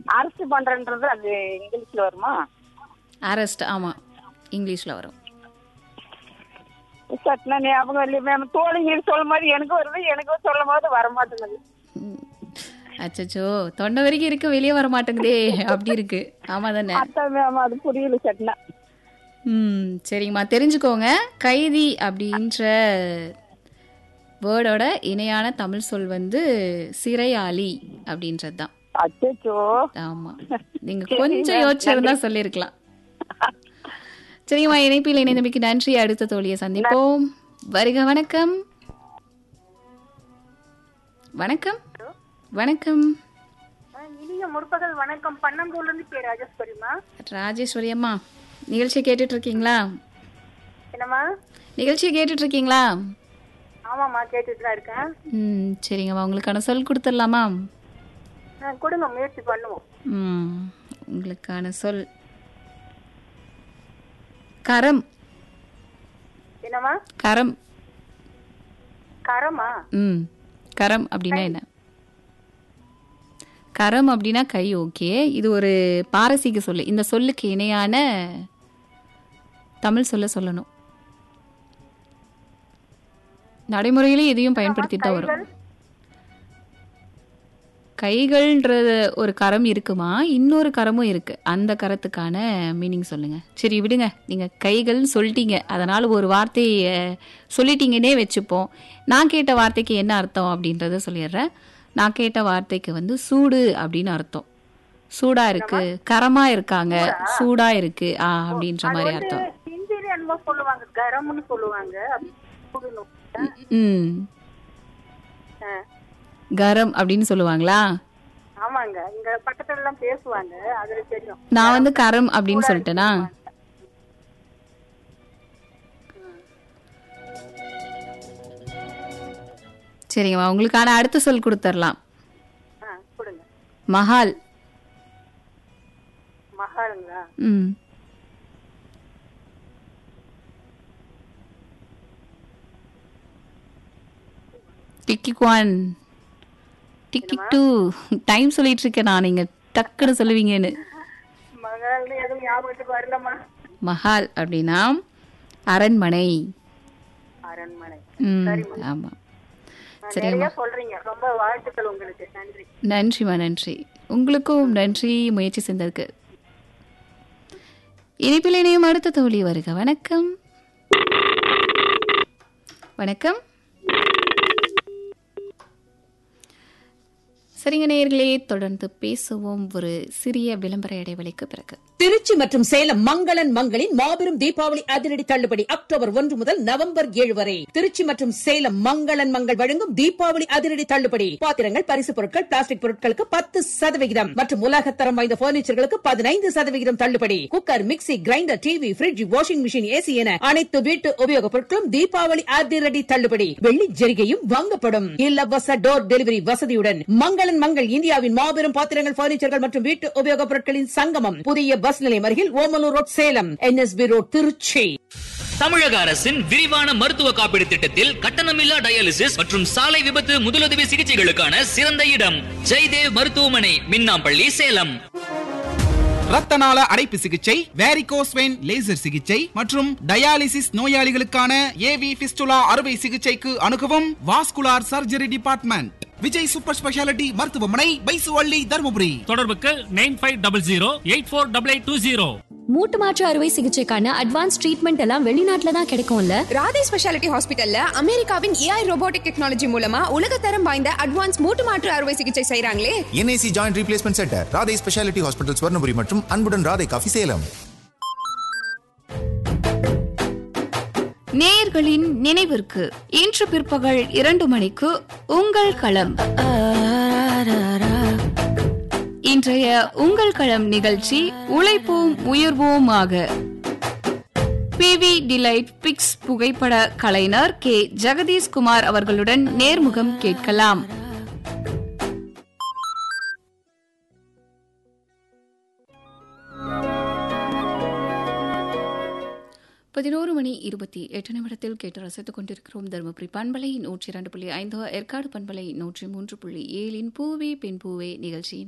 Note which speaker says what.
Speaker 1: அரசு பண்றன்றது அது இங்கிலீஷ்ல வருமா
Speaker 2: அரெஸ்ட் ஆமா இங்கிலீஷ்ல வரும்
Speaker 1: சட்னா ஞாபகம் இல்லை மேம் தோழிங்களுக்கு சொல்லும் போது எனக்கு வருது எனக்கு சொல்லும் போது வர மாட்டேங்குது
Speaker 2: அச்சச்சோ தொண்டை வரைக்கும் இருக்கு வெளியே வர மாட்டேங்குதே அப்படி இருக்கு ஆமா தானே
Speaker 1: அதான் மேம் அது புரியல சட்னா
Speaker 2: ம் சரிங்கம்மா தெரிஞ்சுக்கோங்க கைதி அப்படின்ற வேர்டோட இணையான தமிழ் சொல் வந்து சிறையாளி அப்படின்றது தான்
Speaker 1: அச்சோ
Speaker 2: ஆமா நீங்க கொஞ்சம் யோசிச்சிருந்தா சொல்லியிருக்கலாம் சரிங்கம்மா இணைப்பில் இணைந்தமைக்கு நன்றி அடுத்த தோழியை சந்திப்போம் வருக வணக்கம் வணக்கம் வணக்கம்
Speaker 1: இனிய முற்பகல் வணக்கம் பன்னம்பூர்ல இருந்து பேர் ராஜேஸ்வரிமா
Speaker 2: ராஜேஸ்வரி அம்மா நிகழ்ச்சியை கேட்டுட்டு இருக்கீங்களா
Speaker 1: என்னம்மா
Speaker 2: நிகழ்ச்சியை கேட்டுட்டு இருக்கீங்களா
Speaker 1: ஆமாம்மா கேட்டுட்டு தான் இருக்கேன்
Speaker 2: ம் சரிங்கம்மா உங்களுக்கான சொல் கொடுத்துடலாமா
Speaker 1: ஆ, கொடுங்க முயற்சி பண்ணுவோம்
Speaker 2: ம் உங்களுக்கான சொல் கரம்
Speaker 1: என்னம்மா
Speaker 2: கரம்
Speaker 1: கரமா
Speaker 2: ம் கரம் அப்படின்னா என்ன கரம் அப்படின்னா கை ஓகே இது ஒரு பாரசீக சொல்லு இந்த சொல்லுக்கு இணையான தமிழ் சொல்ல சொல்லணும் நடைமுறையிலே இதையும் பயன்படுத்திட்டு தான் வரும் கைகள்ன்றது ஒரு கரம் இருக்குமா இன்னொரு கரமும் இருக்கு அந்த கரத்துக்கான மீனிங் சொல்லுங்க சரி விடுங்க நீங்க கைகள்னு சொல்லிட்டீங்க அதனால ஒரு வார்த்தையை சொல்லிட்டீங்கன்னே வச்சுப்போம் நான் கேட்ட வார்த்தைக்கு என்ன அர்த்தம் அப்படின்றத சொல்லிடுறேன் நான் கேட்ட வார்த்தைக்கு வந்து சூடு அப்படின்னு அர்த்தம் சூடா இருக்கு கரமா இருக்காங்க சூடா இருக்கு ஆ அப்படின்ற மாதிரி அர்த்தம்
Speaker 1: ஹிந்தில என்னமோ சொல்லுவாங்க கரம்னு சொல்லுவாங்க அப்படி சுடணும்.
Speaker 2: ம்
Speaker 1: ஆ,
Speaker 2: கரம் அப்படின்னு சொல்லுவாங்களா
Speaker 1: ஆமாங்க இங்க பக்கத்துல எல்லாம் பேசுவாங்க அதுல தெரியும்
Speaker 2: நான் வந்து கரம் அப்படின்னு சொல்லிட்டேனா சரிங்கம்மா உங்களுக்கான அடுத்த சொல் கொடுத்துடலாம்
Speaker 1: ஆ, கொடுங்க
Speaker 2: மஹால்
Speaker 1: மகாளுங்களா
Speaker 2: ம் டிக்கி ஒன் டிக்கி டூ டைம் சொல்லிட்டு இருக்கேன் நான் நீங்க டக்குன்னு சொல்லுவீங்கன்னு
Speaker 1: மகாள்னு எதுவும் ஞாபகத்துக்கு வரலம்மா
Speaker 2: மஹால் அப்படின்னா அரண்மனை
Speaker 1: அரண்மனை
Speaker 2: ம் ஆமா
Speaker 1: நிறைய சொல்றீங்க ரொம்ப வாழ்த்துக்கள் உங்களுக்கு நன்றி
Speaker 2: நன்றிம்மா நன்றி உங்களுக்கும் நன்றி முயற்சி செஞ்சதுக்கு இனிப்பில் இணையும் அடுத்த தோழி வருக வணக்கம் வணக்கம் சரிங்க நேயர்களே தொடர்ந்து பேசுவோம் ஒரு சிறிய விளம்பர இடைவெளிக்கு பிறகு
Speaker 3: திருச்சி மற்றும் சேலம் மங்களன் மங்களின் மாபெரும் தீபாவளி அதிரடி தள்ளுபடி அக்டோபர் ஒன்று முதல் நவம்பர் ஏழு வரை திருச்சி மற்றும் சேலம் மங்களன் மங்கள் வழங்கும் தீபாவளி அதிரடி தள்ளுபடி பாத்திரங்கள் பரிசு பொருட்கள் பிளாஸ்டிக் பொருட்களுக்கு பத்து சதவிகிதம் மற்றும் உலகத்தரம் வாய்ந்த பர்னிச்சர்களுக்கு பதினைந்து சதவிகிதம் தள்ளுபடி cooker mixie grinder TV fridge washing machine AC என அனைத்து வீட்டு உபயோகப் பொருட்களும் தீபாவளி அதிரடி தள்ளுபடி வெள்ளி ஜரிகையும் வாங்கப்படும் இலவச டோர் டெலிவரி வசதியுடன் மங்களன் மங்கள் இந்தியாவின் மாபெரும் பாத்திரங்கள் பர்னிச்சர்கள் மற்றும் வீட்டு உபயோகப் பொருட்களின் சங்கமம் புதிய பஸ் நிலையம் அருகில் Omalur road Salem NSB road Trichy
Speaker 4: தமிழக அரசின் விரிவான மருத்துவ காப்பீடு திட்டத்தில் கட்டணமில்லா டயாலிசிஸ் மற்றும் சாலை விபத்து முதலுதவி சிகிச்சைகளுக்கான சிறந்த இடம் ஜெய்தேவ் மருத்துவமனை மின்னாம்பள்ளி சேலம்
Speaker 5: ரத்தநாள அடைப்பு சிகிச்சை வேரிகோஸ் வெயின் லேசர் சிகிச்சை மற்றும் டயாலிசிஸ் நோயாளிகளுக்கான ஏவி பிஸ்டுலா அறுவை சிகிச்சைக்கு அணுகவும் vascular surgery department Vijay super speciality மருத்துவமனை பைசுவள்ளி தருமபுரி
Speaker 6: தொடர்புக்கு nine five double zero eight four double eight two zero
Speaker 7: மூட்டு மாற்று அறுவை சிகிச்சைக்கான அட்வான்ஸ் ட்ரீட்மெண்ட் எல்லாம் வெளிநாட்டுல தான் கிடைக்கும்ல
Speaker 8: ராதே ஸ்பெஷாலிட்டி ஹாஸ்பிட்டல்ல அமெரிக்காவின் ஏஐ ரோபோட்டிக் டெக்னாலஜி மூலமா உலகத்தரம் வாய்ந்த அட்வான்ஸ் மூட்டு மாற்று அறுவை சிகிச்சை செய்றாங்களே
Speaker 9: NIC joint replacement centre Radhai speciality hospital Swarnapuri மற்றும் அன்புடன் ராதை காஃபி சேலம்
Speaker 2: நேயர்களின் நினைவிற்கு இன்று பிற்பகல் இரண்டு மணிக்கு உங்கள் களம் இன்றைய உங்கள் களம் நிகழ்ச்சி உழைப்போம் உயர்வோமாக பிவி டிலைட் பிக்ஸ் புகைப்பட கலைஞர் கே ஜெகதீஷ்குமார் அவர்களுடன் நேர்முகம் கேட்கலாம் பதினோரு மணி இருபத்தி எட்டு நிமிடத்தில் கேட்டு ரசித்துக் கொண்டிருக்கிறோம் தருமபுரி பண்பலை நூற்றி இரண்டு புள்ளி ஐந்து ஏற்காடு பண்பலை நூற்றி மூன்று புள்ளி ஏழின் பூவே பெண் பூவே நிகழ்ச்சியின்